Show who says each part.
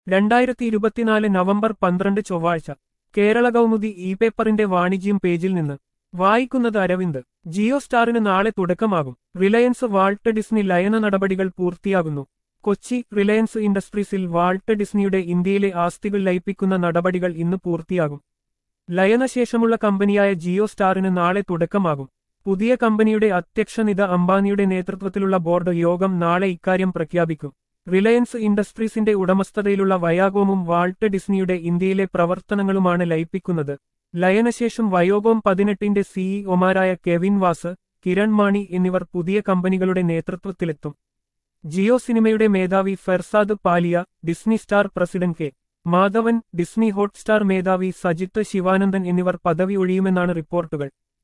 Speaker 1: രണ്ടായിരത്തി ഇരുപത്തിനാല് നവംബർ പന്ത്രണ്ട് ചൊവ്വാഴ്ച കേരള കൗമുദി ഇ പേപ്പറിന്റെ വാണിജ്യം പേജിൽ നിന്ന് വായിക്കുന്നത് അരവിന്ദ് ജിയോ സ്റ്റാറിന് നാളെ തുടക്കമാകും റിലയൻസ് വാൾട്ട് ഡിസ്നി ലയന നടപടികൾ പൂർത്തിയാകുന്നു കൊച്ചി റിലയൻസ് ഇൻഡസ്ട്രീസിൽ വാൾട്ട് ഡിസ്നിയുടെ ഇന്ത്യയിലെ ആസ്തികൾ ലയിപ്പിക്കുന്ന നടപടികൾ ഇന്ന് പൂർത്തിയാകും ലയനശേഷമുള്ള കമ്പനിയായ ജിയോ സ്റ്റാറിന് നാളെ തുടക്കമാകും പുതിയ കമ്പനിയുടെ അധ്യക്ഷ നിത അംബാനിയുടെ നേതൃത്വത്തിലുള്ള ബോർഡ് യോഗം നാളെ ഇക്കാര്യം പ്രഖ്യാപിക്കും റിലയൻസ് ഇൻഡസ്ട്രീസിന്റെ ഉടമസ്ഥതയിലുള്ള വയാഗോമും വാൾട്ട് ഡിസ്നിയുടെ ഇന്ത്യയിലെ പ്രവർത്തനങ്ങളുമാണ് ലയിപ്പിക്കുന്നത് ലയനശേഷം വയോഗോം പതിനെട്ടിന്റെ സിഇഒമാരായ കെവിൻ വാസ് കിരൺ മാണി എന്നിവർ പുതിയ കമ്പനികളുടെ നേതൃത്വത്തിലെത്തും ജിയോ സിനിമയുടെ മേധാവി Ferzad Palia Disney Star president K Madhavan Disney Hotstar മേധാവി സജിത്ത് ശിവാനന്ദൻ എന്നിവർ പദവി ഒഴിയുമെന്നാണ് റിപ്പോർട്ടുകൾ